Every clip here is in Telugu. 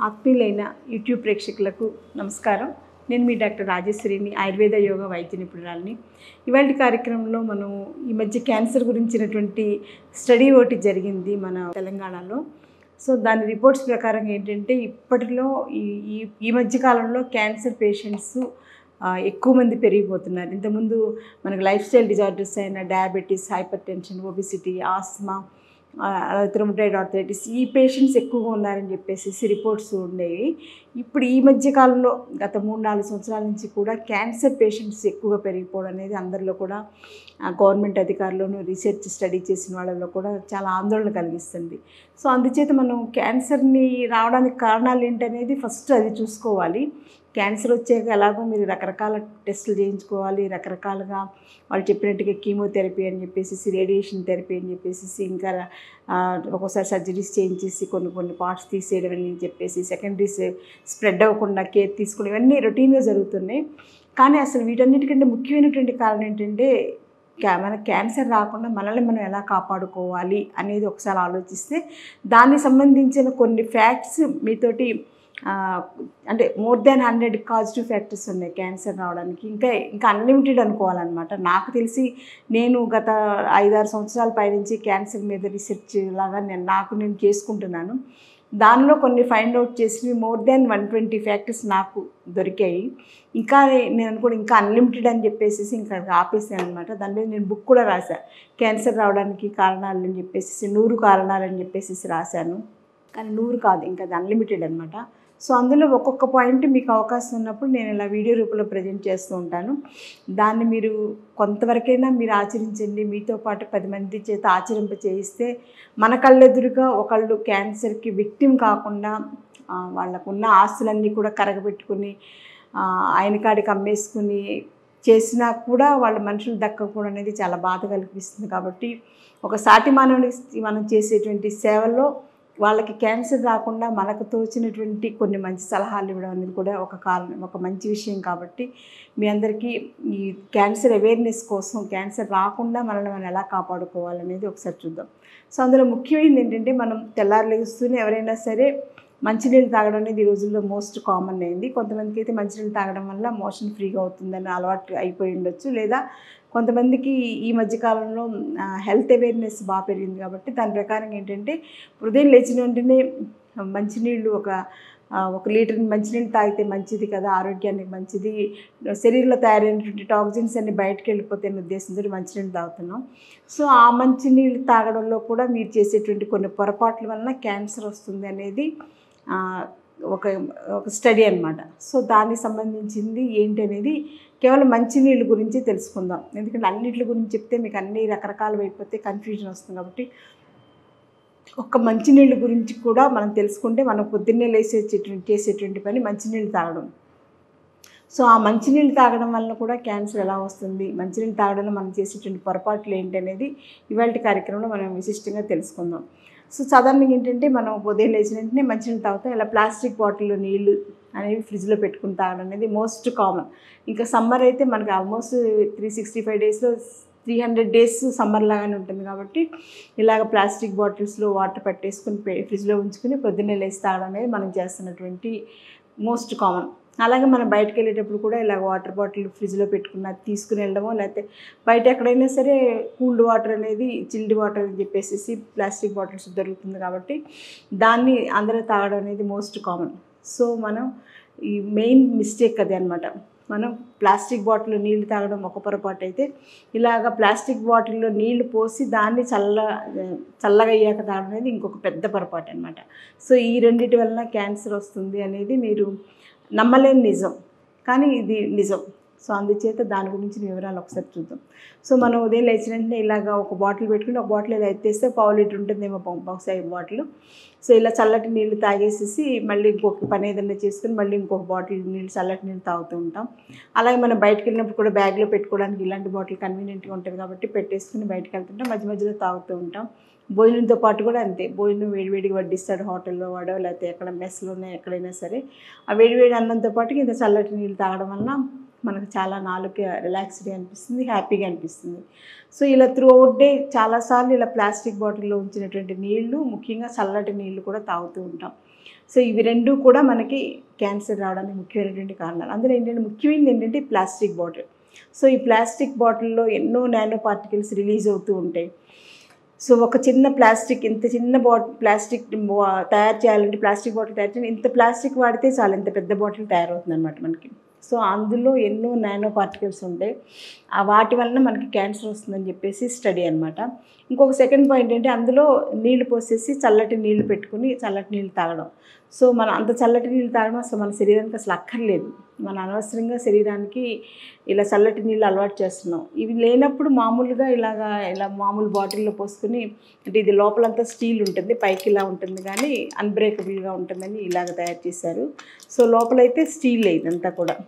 ఆత్మీయులైన యూట్యూబ్ ప్రేక్షకులకు నమస్కారం నేను మీ డాక్టర్ రాజేశ్వరిని ఆయుర్వేద యోగ వైద్య నిపుణురాలని ఇవాళ కార్యక్రమంలో మనం ఈ మధ్య క్యాన్సర్ గురించినటువంటి స్టడీ ఒకటి జరిగింది మన తెలంగాణలో సో దాని రిపోర్ట్స్ ప్రకారం ఏంటంటే ఇప్పటిలో ఈ ఈ ఈ మధ్య కాలంలో క్యాన్సర్ పేషెంట్స్ ఆ, ఎక్కువ మంది పెరిగిపోతున్నారు ఇంతకుముందు మనకు లైఫ్ స్టైల్ డిజార్డర్స్ అయిన diabetes hypertension obesity asthma rheumatoid arthritis ఈ పేషెంట్స్ ఎక్కువగా ఉన్నారని చెప్పేసి రిపోర్ట్స్ ఉండేవి ఇప్పుడు ఈ మధ్య కాలంలో గత మూడు నాలుగు సంవత్సరాల నుంచి కూడా క్యాన్సర్ పేషెంట్స్ ఎక్కువగా పెరిగిపోవడం అనేది అందరిలో కూడా గవర్నమెంట్ అధికారులను రీసెర్చ్ స్టడీ చేసిన వాళ్ళలో కూడా చాలా ఆందోళన కలిగిస్తుంది సో అందుచేత మనం క్యాన్సర్ని రావడానికి కారణాలు ఏంటనేది ఫస్ట్ అది చూసుకోవాలి క్యాన్సర్ వచ్చాక ఎలాగో మీరు రకరకాల టెస్టులు చేయించుకోవాలి రకరకాలుగా వాళ్ళు చెప్పినట్టుగా కీమోథెరపీ అని చెప్పేసి రేడియేషన్ థెరపీ అని చెప్పేసి ఇంకా ఆ, ఒక్కోసారి సర్జరీస్ చేయించేసి కొన్ని కొన్ని పార్ట్స్ తీసేయడం అని చెప్పేసి సెకండరీస్ స్ప్రెడ్ అవ్వకుండా కేర్ తీసుకోవడం ఇవన్నీ రొటీన్గా జరుగుతున్నాయి కానీ అసలు వీటన్నిటికంటే ముఖ్యమైనటువంటి కారణం ఏంటంటే క్యా- మన క్యాన్సర్ రాకుండా మనల్ని మనం ఎలా కాపాడుకోవాలి అనేది ఒకసారి ఆలోచిస్తే దానికి సంబంధించిన కొన్ని ఫ్యాక్ట్స్ మీతోటి ఆ, అంటే more than hundred positive factors ఉన్నాయి క్యాన్సర్ రావడానికి ఇంకా ఇంకా అన్లిమిటెడ్ అనుకోవాలన్నమాట నాకు తెలిసి నేను గత ఐదారు సంవత్సరాల పైనుంచి క్యాన్సర్ మీద రీసెర్చ్ లాగా నేను నాకు నేను చేసుకుంటున్నాను దానిలో కొన్ని ఫైండ్ అవుట్ చేసి more than one twenty factors నాకు దొరికాయి ఇంకా నేను అనుకోండి ఇంకా అన్లిమిటెడ్ అని చెప్పేసి ఇంకా ఆపేసాను అనమాట దాని మీద నేను బుక్ కూడా రాశాను క్యాన్సర్ రావడానికి కారణాలు అని చెప్పేసి నూరు కారణాలు అని చెప్పేసి రాశాను కానీ నూరు కాదు ఇంకా అది అన్లిమిటెడ్ అనమాట సో అందులో ఒక్కొక్క పాయింట్ మీకు అవకాశం ఉన్నప్పుడు నేను ఇలా వీడియో రూపంలో ప్రజెంట్ చేస్తూ ఉంటాను దాన్ని మీరు కొంతవరకైనా మీరు ఆచరించండి మీతో పాటు పది మంది చేత ఆచరింప చేయిస్తే మన కళ్ళెదురుగా ఒకళ్ళు క్యాన్సర్కి విక్టిమ్ కాకుండా ఆ, వాళ్ళకున్న ఆస్తులన్నీ కూడా కరగబెట్టుకుని ఆ, ఆయన కాడికి అమ్మేసుకుని చేసినా కూడా వాళ్ళ మనుషులు దక్కకూడదు అనేది చాలా బాధ కల్పిస్తుంది కాబట్టి ఒక సాటి మానవునికి మనం చేసేటువంటి సేవల్లో వాళ్ళకి క్యాన్సర్ రాకుండా మనకు తోచినటువంటి కొన్ని మంచి సలహాలు ఇవ్వడం అనేది కూడా ఒక కారణం ఒక మంచి విషయం కాబట్టి మీ అందరికీ ఈ క్యాన్సర్ అవేర్నెస్ కోసం క్యాన్సర్ రాకుండా మనల్ని మనం ఎలా కాపాడుకోవాలనేది ఒకసారి చూద్దాం సో అందులో ముఖ్యమైనది ఏంటంటే మనం తెల్లారు లేస్తూనే ఎవరైనా సరే మంచినీళ్ళు తాగడం అనేది ఈ రోజుల్లో మోస్ట్ కామన్ అయింది కొంతమందికి అయితే మంచినీళ్ళు తాగడం వల్ల మోషన్ ఫ్రీగా అవుతుందని అలవాటు అయిపోయి ఉండొచ్చు లేదా కొంతమందికి ఈ మధ్యకాలంలో హెల్త్ అవేర్నెస్ బాగా పెరిగింది కాబట్టి దాని ప్రకారం ఏంటంటే ఉదయం లేచిన వెంటనే మంచినీళ్ళు ఒక ఆ, ఒక లీటర్ మంచినీళ్ళు తాగితే మంచిది కదా ఆరోగ్యానికి మంచిది శరీరంలో తయారైనటువంటి టాక్సిన్స్ అన్ని బయటకు వెళ్ళిపోతే అనే ఉద్దేశంతో మంచినీళ్ళు తాగుతున్నాం సో ఆ మంచినీళ్ళు తాగడంలో కూడా మీరు చేసేటువంటి కొన్ని పొరపాట్ల వలన క్యాన్సర్ వస్తుంది అనేది ఆ, ఒక ఒక స్టడీ అన్నమాట సో దానికి సంబంధించింది ఏంటి అనేది కేవలం మంచినీళ్ళ గురించి తెలుసుకుందాం ఎందుకంటే అన్నింటి గురించి చెప్తే మీకు అన్ని రకరకాలు అయిపోతే కన్ఫ్యూజన్ వస్తుంది కాబట్టి ఒక్క మంచినీళ్ళ గురించి కూడా మనం తెలుసుకుంటే మనం పొద్దున్నే లేసేటువంటి చేసేటువంటి పని మంచినీళ్ళు తాగడం సో ఆ మంచినీళ్ళు తాగడం వల్ల కూడా క్యాన్సర్ ఎలా వస్తుంది మంచినీళ్ళు తాగడంలో మనం చేసేటువంటి పొరపాట్లు ఏంటి అనేది ఇవాళ కార్యక్రమంలో మనం విశిష్టంగా తెలుసుకుందాం సో సాధారణంగా ఏంటంటే మనం ఉదయం లేచిన వెంటనే మంచినీళ్ళు తాగుతాం ఇలా ప్లాస్టిక్ బాటిల్లో నీళ్లు అనేవి ఫ్రిడ్జ్లో పెట్టుకుని తాగడం అనేది మోస్ట్ కామన్ ఇంకా సమ్మర్ అయితే మనకి ఆల్మోస్ట్ త్రీ సిక్స్టీ ఫైవ్ డేస్లో త్రీ హండ్రెడ్ డేస్ సమ్మర్ లాగానే ఉంటుంది కాబట్టి ఇలాగ ప్లాస్టిక్ బాటిల్స్లో వాటర్ పట్టేసుకుని పె- ఫ్రిడ్జ్లో ఉంచుకుని పొద్దున్నే లేచి తాగడం అనేది మనం చేస్తున్నటువంటి మోస్ట్ కామన్ అలాగే మనం బయటకు వెళ్ళేటప్పుడు కూడా ఇలా వాటర్ బాటిల్ ఫ్రిడ్జ్లో పెట్టుకున్న తీసుకుని వెళ్ళడమో లేకపోతే బయట ఎక్కడైనా సరే కూల్డ్ వాటర్ అనేది చిల్డ్ వాటర్ అని చెప్పేసి ప్లాస్టిక్ బాటిల్స్ దొరుకుతుంది కాబట్టి దాన్ని అందరూ తాగడం అనేది మోస్ట్ కామన్ సో మనం ఈ మెయిన్ మిస్టేక్ అది అనమాట మనం ప్లాస్టిక్ బాటిల్లో నీళ్లు తాగడం ఒక పొరపాటు అయితే ఇలాగ ప్లాస్టిక్ బాటిల్లో నీళ్లు పోసి దాన్ని చల్ల చల్లగా అయ్యాక తాగడం అనేది ఇంకొక పెద్ద పొరపాటు అనమాట సో ఈ రెండింటి వలన క్యాన్సర్ వస్తుంది అనేది మీరు నమ్మలేని నిజం కానీ ఇది నిజం సో అందుచేత దాని గురించి వివరాలు ఒకసారి చూద్దాం సో మనం ఉదయం లేచిన వెంటనే ఇలాగ ఒక బాటిల్ పెట్టుకుని ఒక బాటిల్ ఇలా ఎత్తేస్తే పావు లీటర్ ఉంటుందేమో బహు- బహుశా ఈ బాటిల్ సో ఇలా చల్లటి నీళ్ళు తాగేసేసి మళ్ళీ ఇంకొక పని ఏదైనా చేసుకుని మళ్ళీ ఇంకొక బాటిల్ నీళ్ళు చల్లటి నీళ్ళు తాగుతూ ఉంటాం అలాగే మనం బయటకు వెళ్ళినప్పుడు కూడా బ్యాగ్లో పెట్టుకోవడానికి ఇలాంటి బాటిల్ కన్వీనియంట్గా ఉంటుంది కాబట్టి పెట్టేసుకుని బయటకు వెళ్తుంటాం మధ్య మధ్యలో తాగుతూ ఉంటాం భోజనంతో పాటు కూడా అంతే భోజనం వేడివేడిగా వడ్డిస్తాడు హోటల్లో వాడో లేకపోతే ఎక్కడ మెస్లోనే ఎక్కడైనా సరే ఆ వేడివేడి అన్నంతో పాటు ఇంత చల్లటి నీళ్ళు తాగడం వలన మనకు చాలా నాలుగు రిలాక్స్డ్గా అనిపిస్తుంది హ్యాపీగా అనిపిస్తుంది సో ఇలా త్రూ అవుట్ డే చాలాసార్లు ఇలా ప్లాస్టిక్ బాటిల్లో ఉంచినటువంటి నీళ్లు ముఖ్యంగా చల్లటి నీళ్లు కూడా తాగుతూ ఉంటాం సో ఇవి రెండు కూడా మనకి క్యాన్సర్ రావడానికి ముఖ్యమైనటువంటి కారణాలు అందులో ఏంటంటే ముఖ్యమైనది ఏంటంటే ప్లాస్టిక్ బాటిల్ సో ఈ ప్లాస్టిక్ బాటిల్లో ఎన్నో నానో పార్టికల్స్ రిలీజ్ అవుతూ ఉంటాయి సో ఒక చిన్న ప్లాస్టిక్ ఇంత చిన్న బాటిల్ ప్లాస్టిక్ బా- తయారు చేయాలంటే ప్లాస్టిక్ బాటిల్ తయారు చేయాలి ఇంత ప్లాస్టిక్ వాడితే చాలా ఇంత పెద్ద బాటిల్ తయారవుతుంది అనమాట మనకి సో అందులో ఎన్నో నానో పార్టికల్స్ ఉంటాయి ఆ వాటి వలన మనకి క్యాన్సర్ వస్తుందని చెప్పేసి స్టడీ అనమాట ఇంకొక సెకండ్ పాయింట్ ఏంటి అందులో నీళ్లు పోసేసి చల్లటి నీళ్లు పెట్టుకుని చల్లటి నీళ్ళు తాగడం సో మన అంత చల్లటి నీళ్ళు తాగడం అసలు మన శరీరానికి అసలు అక్కర్లేదు మన అనవసరంగా శరీరానికి ఇలా చల్లటి నీళ్ళు అలవాటు చేస్తున్నాం ఇవి లేనప్పుడు మామూలుగా ఇలాగా ఇలా మామూలు బాటిల్లో పోసుకుని అంటే ఇది లోపలంతా స్టీల్ ఉంటుంది పైకి ఇలా ఉంటుంది కానీ అన్బ్రేకబుల్గా ఉంటుందని ఇలాగ తయారు చేశారు సో లోపలైతే స్టీల్ ఇదంతా కూడా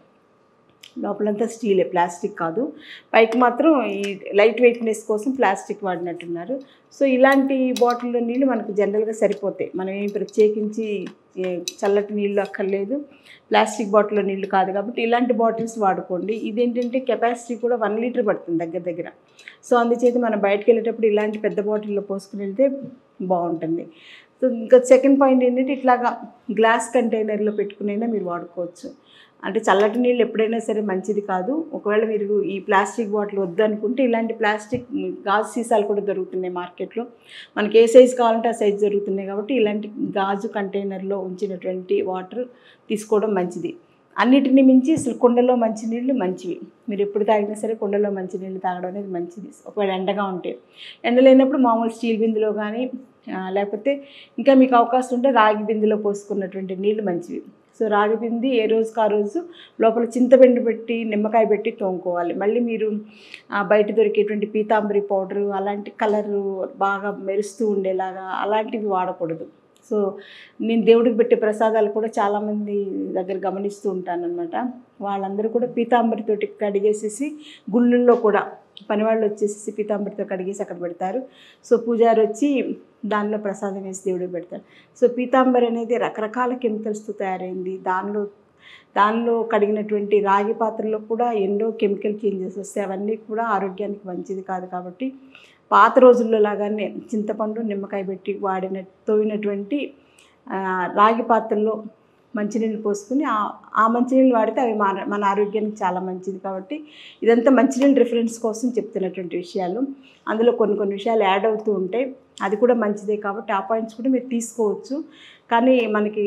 లోపలంతా స్టీలే ప్లాస్టిక్ కాదు పైకి మాత్రం ఈ లైట్ వెయిట్నెస్ కోసం ప్లాస్టిక్ వాడినట్టున్నారు సో ఇలాంటి బాటిల్లో నీళ్ళు మనకు జనరల్గా సరిపోతాయి మనం ఏం ప్రత్యేకించి ఏ, చల్లటి నీళ్ళు అక్కర్లేదు ప్లాస్టిక్ బాటిల్లో నీళ్ళు కాదు కాబట్టి ఇలాంటి బాటిల్స్ వాడుకోండి ఇదేంటంటే కెపాసిటీ కూడా వన్ లీటర్ పడుతుంది దగ్గర దగ్గర సో అందుచేత మనం బయటకు వెళ్ళేటప్పుడు ఇలాంటి పెద్ద బాటిల్లో పోసుకుని వెళ్తే బాగుంటుంది సో ఇంకా సెకండ్ పాయింట్ ఏంటంటే ఇట్లాగా గ్లాస్ కంటైనర్లో పెట్టుకునైనా మీరు వాడుకోవచ్చు అంటే చల్లటి నీళ్ళు ఎప్పుడైనా సరే మంచిది కాదు ఒకవేళ మీరు ఈ ప్లాస్టిక్ బాటిల్ వద్దు అనుకుంటే ఇలాంటి ప్లాస్టిక్ గాజు సీసాలు కూడా దొరుకుతున్నాయి మార్కెట్లో మనకి ఏ సైజు కావాలంటే ఆ సైజు దొరుకుతున్నాయి కాబట్టి ఇలాంటి గాజు కంటైనర్లో ఉంచినటువంటి వాటర్ తీసుకోవడం మంచిది అన్నిటిని మించి అసలు కుండలో మంచినీళ్ళు మంచివి మీరు ఎప్పుడు తాగినా సరే కుండలో మంచినీళ్ళు తాగడం అనేది మంచిది ఒకవేళ ఎండగా ఉంటే ఎండ లేనప్పుడు మామూలు స్టీల్ బిందులో కానీ ఆ, లేకపోతే ఇంకా మీకు అవకాశం ఉంటే రాగి బిందులో పోసుకున్నటువంటి నీళ్ళు మంచివి సో రాగి బింది ఏ రోజుకి ఆ రోజు లోపల చింతపిండి పెట్టి నిమ్మకాయ పెట్టి తోముకోవాలి మళ్ళీ మీరు ఆ, బయట దొరికేటువంటి పీతాంబరి పౌడరు అలాంటి కలరు బాగా మెరుస్తూ ఉండేలాగా అలాంటివి వాడకూడదు సో నేను దేవుడికి పెట్టే ప్రసాదాలు కూడా చాలామంది దగ్గర గమనిస్తూ ఉంటాను అనమాట వాళ్ళందరూ కూడా పీతాంబరితోటి కడిగేసేసి గుళ్ళల్లో కూడా పనివాళ్ళు వచ్చేసి పీతాంబరితో కడిగేసి అక్కడ పెడతారు సో పూజారి వచ్చి దానిలో ప్రసాదం వేసి దేవుడికి పెడతారు సో పీతాంబరి అనేది రకరకాల కెమికల్స్తో తయారైంది దానిలో దానిలో కడిగినటువంటి రాగి పాత్రలో కూడా ఎన్నో కెమికల్ చేంజెస్ వస్తాయి అవన్నీ కూడా ఆరోగ్యానికి మంచిది కాదు కాబట్టి పాత రోజుల్లో లాగానే చింతపండు నిమ్మకాయ పెట్టి వాడిన తోవినటువంటి ఆ, రాగి పాత్రలో మంచినీళ్ళు పోసుకుని ఆ- ఆ మంచినీళ్ళు వాడితే అవి మన మన ఆరోగ్యానికి చాలా మంచిది కాబట్టి ఇదంతా మంచినీళ్ళు రిఫరెన్స్ కోసం చెప్తున్నటువంటి విషయాలు అందులో కొన్ని కొన్ని విషయాలు యాడ్ అవుతూ ఉంటాయి అది కూడా మంచిదే కాబట్టి ఆ పాయింట్స్ కూడా మీరు తీసుకోవచ్చు కానీ మనకి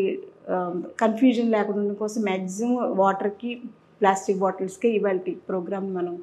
కన్ఫ్యూజన్ లేకుండా ఉండడం కోసం మ్యాక్సిమం వాటర్కి ప్లాస్టిక్ బాటిల్స్కి ఇవాళ ప్రోగ్రామ్ మనం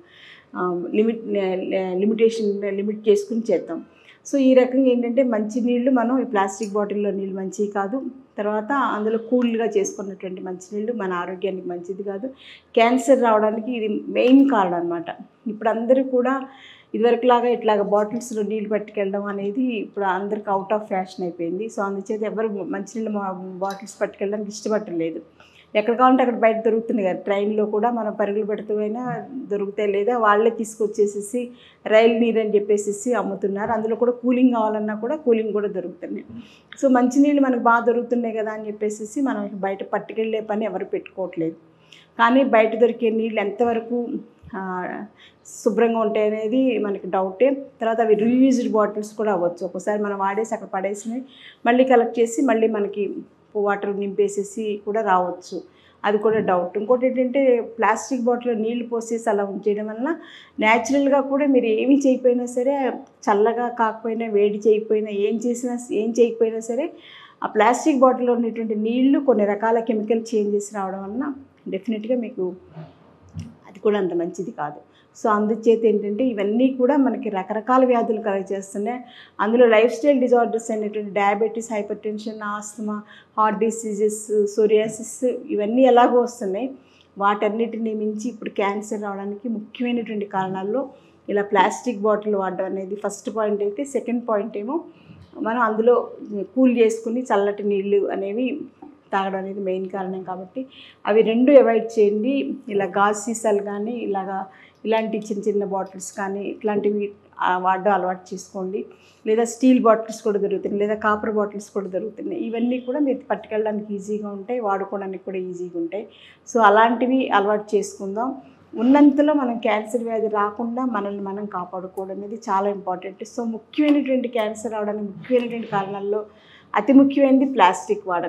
లిమిట్ లిమిటేషన్ లిమిట్ చేసుకుని చేద్దాం సో ఈ రకంగా ఏంటంటే మంచి నీళ్ళు మనం ఈ ప్లాస్టిక్ బాటిల్లో నీళ్ళు మంచివి కాదు తర్వాత అందులో కూల్గా చేసుకున్నటువంటి మంచినీళ్ళు మన ఆరోగ్యానికి మంచిది కాదు క్యాన్సర్ రావడానికి ఇది మెయిన్ కారణం అనమాట ఇప్పుడు అందరూ కూడా ఇదివరకులాగా ఇట్లాగ బాటిల్స్లో నీళ్ళు పట్టుకెళ్ళడం అనేది ఇప్పుడు అందరికి అవుట్ ఆఫ్ ఫ్యాషన్ అయిపోయింది సో అందుచేత ఎవరు మంచినీళ్ళు బాటిల్స్ పట్టుకెళ్ళడానికి ఇష్టపడలేదు ఎక్కడ కావాలంటే అక్కడ బయట దొరుకుతుంది కదా ట్రైన్లో కూడా మనం పరుగులు పెడుతూ అయినా దొరుకుతాయి లేదా వాళ్ళే తీసుకొచ్చేసేసి రైలు నీరు అని చెప్పేసి అమ్ముతున్నారు అందులో కూడా కూలింగ్ కావాలన్నా కూడా కూలింగ్ కూడా దొరుకుతున్నాయి సో మంచినీళ్ళు మనకు బాగా దొరుకుతున్నాయి కదా అని చెప్పేసి మనం ఇక బయట పట్టుకెళ్ళే పని ఎవరు పెట్టుకోవట్లేదు కానీ బయట దొరికే నీళ్ళు ఎంతవరకు ఆ, శుభ్రంగా ఉంటాయి అనేది మనకి డౌటే తర్వాత అవి రీయూజ్డ్ బాటిల్స్ కూడా అవ్వచ్చు ఒకసారి మనం వాడేసి అక్కడ పడేసినవి మళ్ళీ కలెక్ట్ చేసి మళ్ళీ మనకి వాటర్ నింపేసేసి కూడా రావచ్చు అది కూడా డౌట్ ఇంకోటి ఏంటంటే ప్లాస్టిక్ బాటిల్లో నీళ్లు పోసేసి అలా ఉంచేయడం వలన న్యాచురల్గా కూడా మీరు ఏమి చేయకపోయినా సరే చల్లగా కాకపోయినా వేడి చేయకపోయినా ఏం చేసినా ఏం చేయకపోయినా సరే ఆ ప్లాస్టిక్ బాటిల్లో ఉన్నటువంటి నీళ్లు కొన్ని రకాల కెమికల్ చేంజెస్ రావడం వలన డెఫినెట్గా మీకు అది కూడా అంత మంచిది కాదు సో అందుచేత ఏంటంటే ఇవన్నీ కూడా మనకి రకరకాల వ్యాధులు కలగ చేస్తున్నాయి అందులో లైఫ్ స్టైల్ డిజార్డర్స్ అనేటువంటి diabetes hypertension asthma heart diseases psoriasis ఇవన్నీ ఎలాగో వస్తున్నాయి వాటన్నిటిని మించి ఇప్పుడు క్యాన్సర్ రావడానికి ముఖ్యమైనటువంటి కారణాల్లో ఇలా ప్లాస్టిక్ బాటిల్ వాడడం అనేది ఫస్ట్ పాయింట్ అయితే సెకండ్ పాయింట్ ఏమో మనం అందులో కూల్ చేసుకుని చల్లటి నీళ్ళు అనేవి తాగడం అనేది మెయిన్ కారణం కాబట్టి అవి రెండు అవాయిడ్ చేయండి ఇలా గాజు సీసాలు కానీ ఇలాగా ఇలాంటి చిన్న చిన్న బాటిల్స్ కానీ ఇట్లాంటివి ఆ, వాడడం అలవాటు చేసుకోండి లేదా స్టీల్ బాటిల్స్ కూడా దొరుకుతున్నాయి లేదా కాపర్ బాటిల్స్ కూడా దొరుకుతున్నాయి ఇవన్నీ కూడా మీరు పట్టుకెళ్ళడానికి ఈజీగా ఉంటాయి వాడుకోవడానికి కూడా ఈజీగా ఉంటాయి సో అలాంటివి అలవాటు చేసుకుందాం ఉన్నంతలో మనం క్యాన్సర్ వ్యాధి రాకుండా మనల్ని మనం కాపాడుకోవడం అనేది చాలా ఇంపార్టెంట్ సో ముఖ్యమైనటువంటి క్యాన్సర్ రావడానికి ముఖ్యమైనటువంటి కారణాల్లో అతి ముఖ్యమైనది ప్లాస్టిక్ వాడకం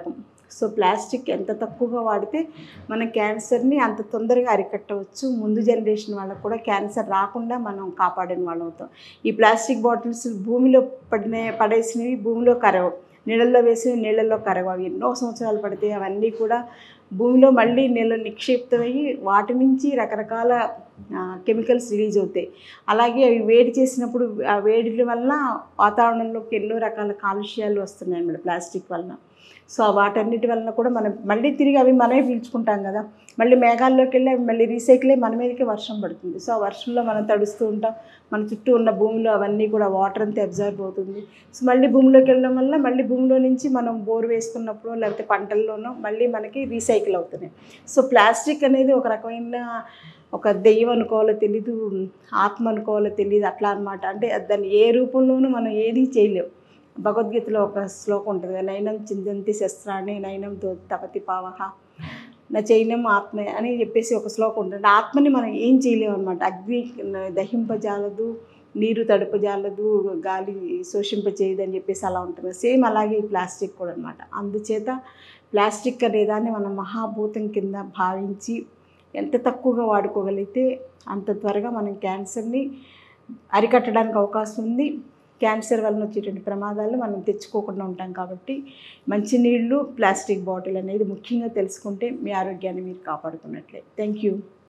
సో ప్లాస్టిక్ ఎంత తక్కువగా వాడితే మన క్యాన్సర్ని అంత తొందరగా అరికట్టవచ్చు ముందు జనరేషన్ వాళ్ళకు కూడా క్యాన్సర్ రాకుండా మనం కాపాడిన వాళ్ళం అవుతాం ఈ ప్లాస్టిక్ బాటిల్స్ భూమిలో పడిన పడేసినవి భూమిలో కరగవు నీళ్ళల్లో వేసినవి నీళ్ళల్లో కరగవు అవి ఎన్నో సంవత్సరాలు పడితే అవన్నీ కూడా భూమిలో మళ్ళీ నీళ్ళు నిక్షిప్తమయ్యి వాటి నుంచి రకరకాల కెమికల్స్ రిలీజ్ అవుతాయి అలాగే అవి వేడి చేసినప్పుడు ఆ వేడి వలన వాతావరణంలోకి ఎన్నో రకాల కాలుష్యాలు వస్తున్నాయి అన్నమాట ప్లాస్టిక్ వలన సో వాటన్నిటి వలన కూడా మనం మళ్ళీ తిరిగి అవి మనమే పీల్చుకుంటాం కదా మళ్ళీ మేఘాల్లోకి వెళ్ళి అవి మళ్ళీ రీసైకిల్ అయ్యి మన మీదకి వర్షం పడుతుంది సో ఆ వర్షంలో మనం తడుస్తూ ఉంటాం మన చుట్టూ ఉన్న భూమిలో అవన్నీ కూడా వాటర్ అంతా అబ్జర్వ్ అవుతుంది సో మళ్ళీ భూమిలోకి వెళ్ళడం వల్ల మళ్ళీ భూమిలో నుంచి మనం బోర్ వేసుకున్నప్పుడు లేకపోతే పంటల్లోనో మళ్ళీ మనకి రీసైకిల్ అవుతున్నాయి సో ప్లాస్టిక్ అనేది ఒక రకమైన ఒక దెయ్యం అనుకోవాలో తెలీదు ఆత్మ అనుకోవాలో తెలియదు అట్లా అనమాట అంటే దాన్ని ఏ రూపంలోనూ మనం ఏదీ చేయలేం భగవద్గీతలో ఒక శ్లోకం ఉంటుంది కదా, నైనం చిందంతి శస్త్రాన్ని నైనం తో తపతి పావహ నా చైనం ఆత్మ అని చెప్పేసి ఒక శ్లోకం ఉంటుంది ఆత్మని మనం ఏం చేయలేము అనమాట అగ్ని దహింపజాలదు నీరు తడుపజాలదు గాలి శోషింపచేయదు అని చెప్పేసి అలా ఉంటుంది సేమ్ అలాగే ఈ ప్లాస్టిక్ కూడా అనమాట అందుచేత ప్లాస్టిక్ అనేదాన్ని మనం మహాభూతం కింద భావించి ఎంత తక్కువగా వాడుకోగలిగితే అంత త్వరగా మనం క్యాన్సర్ని అరికట్టడానికి అవకాశం ఉంది క్యాన్సర్ వలన వచ్చేటువంటి ప్రమాదాలు మనం తెచ్చుకోకుండా ఉంటాం కాబట్టి మంచినీళ్ళు ప్లాస్టిక్ బాటిల్ అనేది ముఖ్యంగా తెలుసుకుంటే మీ ఆరోగ్యాన్ని మీరు కాపాడుకున్నట్లే థ్యాంక్ యూ